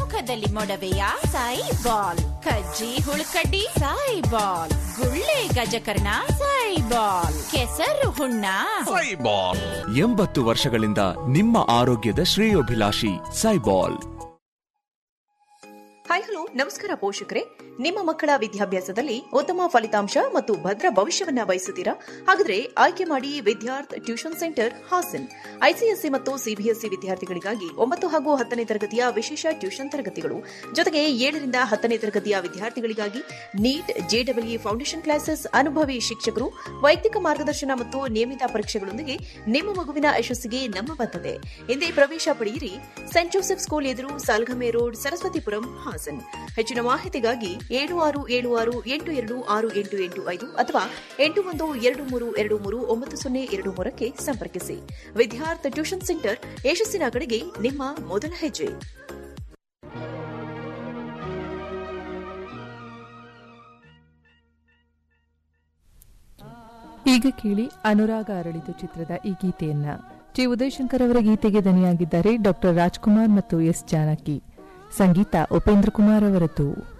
ಮುಖದಲ್ಲಿ ಮೊಡವೆಯ ಸಾಯಿ ಬಾಲ್ ಕಜ್ಜಿ ಹುಳುಕಡ್ಡಿ ಸಾಯಿ ಬಾಲ್ ಗುಳ್ಳೆ ಗಜಕರ್ಣ ಸಾಯಿ ಬಾಲ್ ಕೆಸರು ಹುಣ್ಣ ಸೈಬಾಲ್ ಎಂಬತ್ತು ವರ್ಷಗಳಿಂದ ನಿಮ್ಮ ಆರೋಗ್ಯದ ಶ್ರೇಯೋಭಿಲಾಷಿ ಸೈಬಾಲ್ ಹಾಯ್ ಹಲೋ ನಮಸ್ಕಾರ ಪೋಷಕರೇ ನಿಮ್ಮ ಮಕ್ಕಳ ವಿದ್ಯಾಭ್ಯಾಸದಲ್ಲಿ ಉತ್ತಮ ಫಲಿತಾಂಶ ಮತ್ತು ಭದ್ರ ಭವಿಷ್ಯವನ್ನ ಬಯಸುತ್ತೀರಾ ಹಾಗಾದ್ರೆ ಆಯ್ಕೆ ಮಾಡಿ Vidyarth tuition centre Hassan ICSE ಮತ್ತು ಸಿಬಿಎಸ್ಇ ವಿದ್ಯಾರ್ಥಿಗಳಿಗಾಗಿ ಒಂಬತ್ತು ಹಾಗೂ ಹತ್ತನೇ ತರಗತಿಯ ವಿಶೇಷ ಟ್ಯೂಷನ್ ತರಗತಿಗಳು ಜೊತೆಗೆ ಏಳರಿಂದ ಹತ್ತನೇ ತರಗತಿಯ ವಿದ್ಯಾರ್ಥಿಗಳಿಗಾಗಿ ನೀಟ್ ಜೆಡಬ್ಲ್ಇ ಫೌಂಡೇಶನ್ ಕ್ಲಾಸಸ್ ಅನುಭವಿ ಶಿಕ್ಷಕರು ವೈಯಕ್ತಿಕ ಮಾರ್ಗದರ್ಶನ ಮತ್ತು ನಿಯಮಿತ ಪರೀಕ್ಷೆಗಳೊಂದಿಗೆ ನಿಮ್ಮ ಮಗುವಿನ ಯಶಸ್ಸಿಗೆ ನಮ್ಮ ಬದ್ಧತೆ ಹಿಂದೆ ಪ್ರವೇಶ ಪಡೆಯಿರಿ ಸೆಂಟ್ ಜೋಸೆಫ್ ಸ್ಕೂಲ್ ಎದುರು ಸಾಲ್ಗಮೆ ರೋಡ್ ಸರಸ್ವತಿಪುರಂ ಹಾಸನ್ ಹೆಚ್ಚಿನ ಮಾಹಿತಿಗಾಗಿ ಏಳು ಆರು ಏಳು ಆರು ಎಂಟು ಎರಡು ಆರು ಎಂಟು ಎಂಟು ಐದು ಅಥವಾ ಎಂಟು ಒಂದು ಎರಡು ಮೂರು ಎರಡು ಮೂರು ಒಂಬತ್ತು ಸೊನ್ನೆ ಎರಡು ಮೂರಕ್ಕೆ ಸಂಪರ್ಕಿಸಿ ವಿದ್ಯಾರ್ಥಿ ಟ್ಯೂಷನ್ ಸೆಂಟರ್ ಯಶಸ್ಸಿನ ಕಡೆಗೆ ನಿಮ್ಮ ಮೊದಲ ಹೆಜ್ಜೆ ಈಗ ಕೇಳಿ ಅನುರಾಗ ಅರಳಿತು ಚಿತ್ರದ ಈ ಗೀತೆಯನ್ನ ಜಿ ಉದಯಶಂಕರ್ ಅವರ ಗೀತೆಗೆ ದನಿಯಾಗಿದ್ದಾರೆ ಡಾಕ್ಟರ್ ರಾಜ್ಕುಮಾರ್ ಮತ್ತು ಎಸ್ ಜಾನಕಿ ಸಂಗೀತ ಉಪೇಂದ್ರ ಕುಮಾರ್ ಅವರದ್ದು